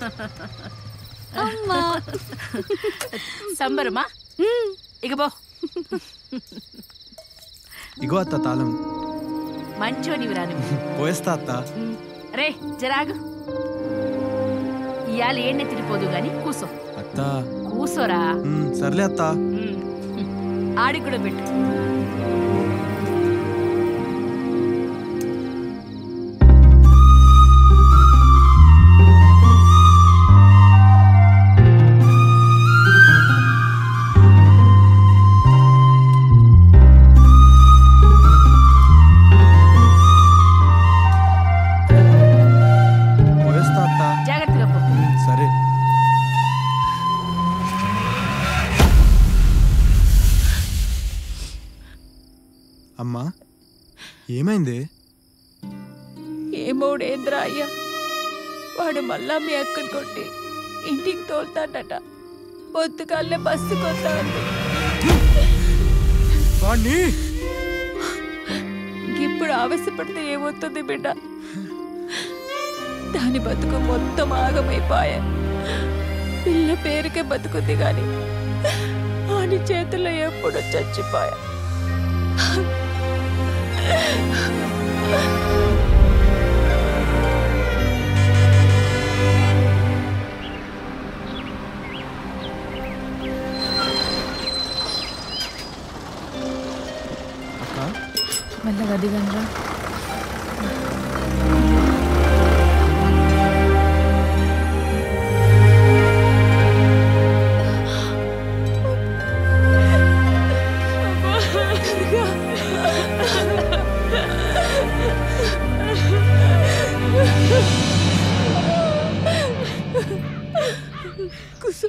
అమ్మా సంబరమా ఇక పో ఇగో అత్త తాళం మంచోనివి రాను పోయేస్తా అత్త రే జరాగు ఇవాళ ఏడ్నే తిరిగిపోదు గాని కూసో అత్త కూసోరా ఉమ్, సర్లే అత్త ఆడికి కూడా పెట్టు పోయేస్తా అత్త జాగ్రత్తగా పో సరే అమ్మా ఏమైంది ఏమోడేంద్రా అయ్యా వాడు మళ్ళా మీ అక్కని కొట్టి ఇంటికి తోలుతాడట పొద్దుగాలే బస్సు కొత్తాడు వాణ్ణి ఇప్పుడు ఆవేశపడితే ఏమవుతుంది బిడ్డ దాని బతుకు మొత్తం ఆగమైపోయా పిల్ల పేరుకే బతుకుంది గాని వాడి చేతుల్లో ఎప్పుడో చచ్చిపోయా అక్క మెల్లగా దిగండ్రా కుసు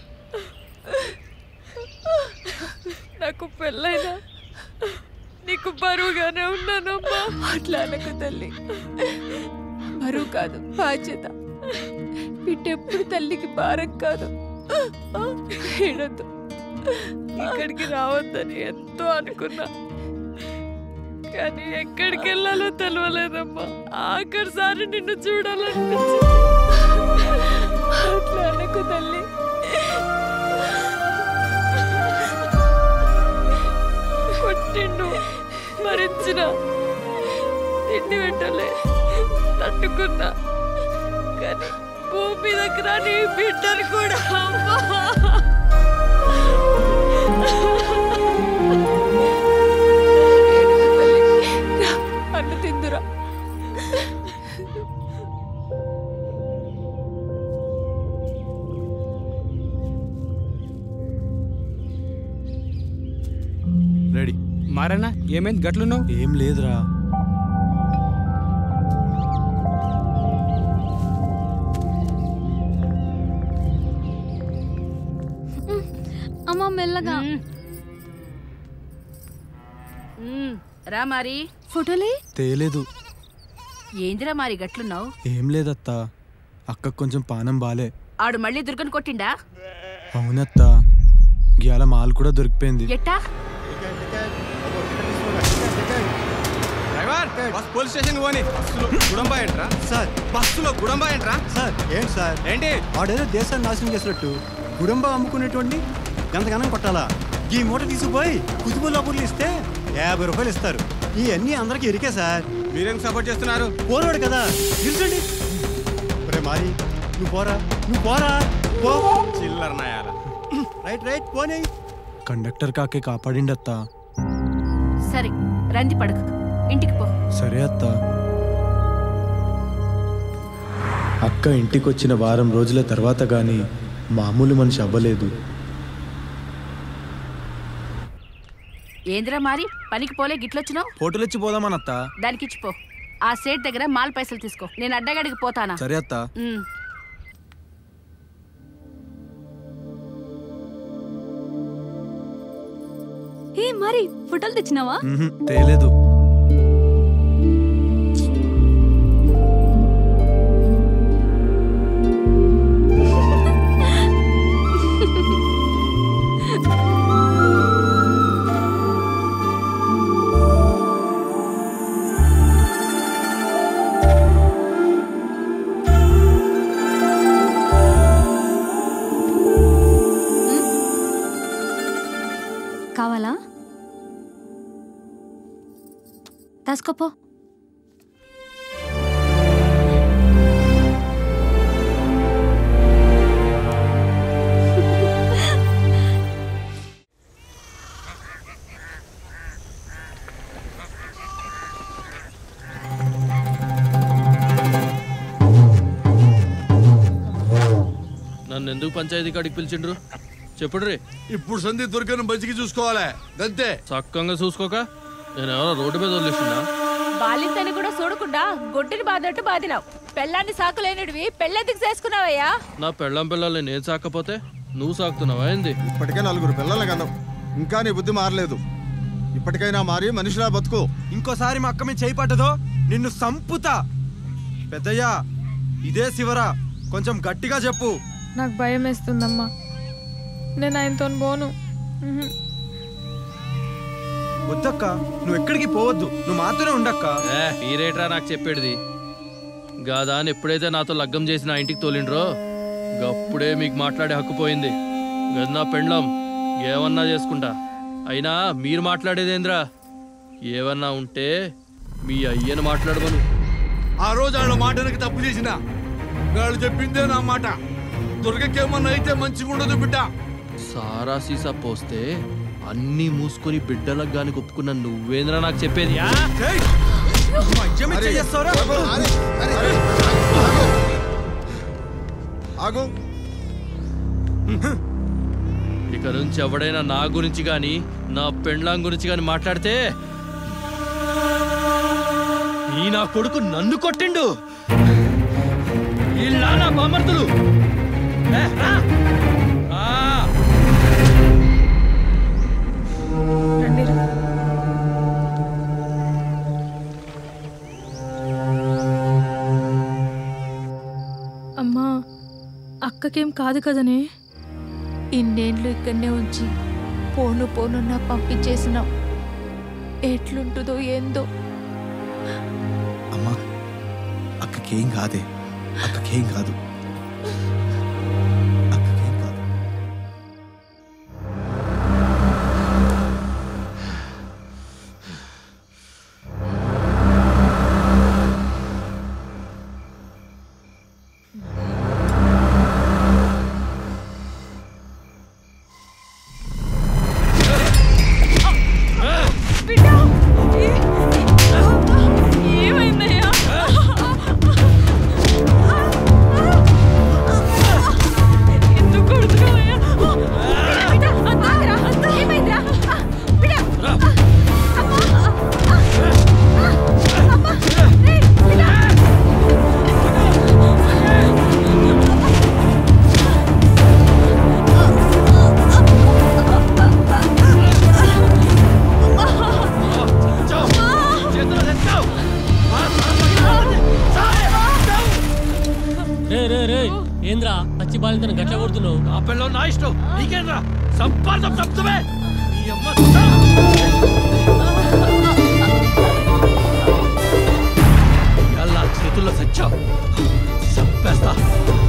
నాకు పెళ్ళైనా నీకు బరువుగానే ఉన్నానమ్మా అట్లా అనకు తల్లి బరువు కాదు బాధ్యత బిడ్డెప్పుడు తల్లికి భారం కాదు ఏడద్దు ఇక్కడికి రావద్దని ఎంతో అనుకున్నా కానీ ఎక్కడికి వెళ్ళాలో తెలియలేదమ్మా ఆఖరిసారి నిన్ను చూడాలనిపించింది అట్లా అనకు తల్లి కొట్టిండు భరించిన తిండి పెట్టలే తట్టుకున్నా కానీ భూమి దగ్గర నీ బిడ్డను కూడా అమ్మా ఏడుపు తల్లి. రా, అన్నం తిందురా రెడీ మారన్నా ఏమైంది గట్లున్నావు ఏం లేదురా అమ్మ మెల్లగా ఉమ్, రా మరి ఫోటోలే తేలేదు ఏందిరా మరి గట్లున్నావు ఏం లేదత్త అక్క కొంచెం పానం బాలే ఆడు మళ్ళీ దుర్గని కొట్టిండా అవునత్త గియాల మాల్ కూడా దొరికిపోయింది ఎట్టా డ్రైవర్ బస్ పోలీస్ స్టేషన్ పోని బస్సులో గుడంబా ఏంట్రా సార్ బస్సులో గుడంబా ఏంట్రా సార్ ఏంటి సార్ ఏంటి వాడేదో దేశాన్ని నాశనం చేసినట్టు కుటుంబం అమ్ముకునేటువంటి గంతగానం కొట్టాలా ఈ మూట తీసుకుపోయి కుతుబుల్లాపూర్లు ఇస్తే యాభై రూపాయలు ఇస్తారు ఈ అన్ని అందరికి ఎరికే సార్ మీరేం సపోర్ట్ చేస్తున్నారు పోరాడు కదా నిల్చండి ఒరే మారి నువ్వు పోరా నువ్వు పోరా పో చిల్లర నాయాల రైట్ రైట్ పోనీ కండక్టర్ కాకే కాపాడిండత్త సరే రంది పడక ఇంటికి పో సరే అత్త అక్క ఇంటికొచ్చిన వారం రోజుల తర్వాత గాని మామూలు మనిషి అవ్వలేదు ఏందిరా మరి పనికి పోలే గిట్లొచ్చినావు ఫోటోలు ఇచ్చి పోదామనత్త దానికి ఇచ్చిపో ఆ సేట్ దగ్గర మాల్ పైసలు తీసుకో నేను అడ్డగాడికి పోతానా సరే అత్త ఉమ్. ఏ మరి ఫోటోలు తెచ్చినావా మ్హూ, తేలేదు కావాలా దాసుకోపో నన్ను ఎందుకు పంచాయతీ కాడికి పిలిచిండ్రు చెప్పుడు రే ఇప్పుడు సంధి దొరికిన మంచికి చూసుకోవాలి అంతే చక్కగా చూసుకోక నేను ఎవరో రోడ్డు మీద వదిలేస్తున్నా బాలింతని కూడా చూడకుండా గొడ్డుని బాధట్టు బాదినావు పెళ్ళాన్ని సాకులేనిడివి పెళ్ళెందుకు చేసుకున్నావయ్యా నా పెళ్ళం పిల్లల్ని నేను సాకపోతే నువ్వు సాకుతున్నావా ఏంది ఇప్పటికే నలుగురు పిల్లల్ని కన్నావు ఇంకా నీ బుద్ధి మారలేదు ఇప్పటికైనా మారి మనిషిలా బతుకు ఇంకోసారి మా అక్క మీద చేయి పట్టదో నిన్ను సంపుతా పెద్దయ్యా ఇదే శివరా కొంచెం గట్టిగా చెప్పు నాకు భయం వేస్తుందమ్మా నేను ఆయనతో పోను ఉహు. వద్దక్క నువ్వు ఎక్కడికి పోవద్దు నువ్వు మాతోనే ఉండక్క ఏ మీరేట్రా నాకు చెప్పేది గాదా అని ఎప్పుడైతే నాతో లగ్గం చేసి నా ఇంటికి తోలిండ్రో గప్పుడే మీకు మాట్లాడే హక్కు పోయింది గది నా పెండ్లం ఏమన్నా చేసుకుంటా అయినా మీరు మాట్లాడేదేంద్రా ఏమన్నా ఉంటే మీ అయ్యను మాట్లాడమను ఆ రోజు వాళ్ళ మాటనికి తప్పు చేసిన వాళ్ళు చెప్పిందే నా మాట దుర్గకేమన్నా అయితే మంచిగా ఉండదు బిడ్డ సారా సీసా పోస్తే అన్నీ మూసుకొని బిడ్డలకు గాని ఒప్పుకున్న నువ్వేంద్రా నాకు చెప్పేది ఆ? ఏయ్! మా అయ్య మీద చేస్తావురా? ఆగు ఇక నుంచి ఎవడైనా నా గురించి గాని నా పెండ్లాం గురించి గాని మాట్లాడితే ఈ నా కొడుకు నన్ను కొట్టిండు ఇలా నా బామర్తులు ఏ, రా. రా. రండి రా. అమ్మా అక్కకేం కాదు కదనే ఇన్నేళ్ళు ఇక్కడనే ఉంచి పోను పోను నా పంపించేసినావు ఎట్లుంటుందో ఏందో అమ్మా అక్కకేం కాదే అక్కకేం కాదు అక్కకేం కాదు ఏమైందయ్యా ఎందుకు కొడుతున్నావయ్యా రే రే రే ఏంద్రా పచ్చి బాలింతను గట్ల కొడుతున్నావు నా పిల్లలు నా ఇష్టం నీకేంద్రా సంపాదం చెప్తావే నీ అమ్మ ఎలా చేతుల్లో సచ్చావు చంపేస్తా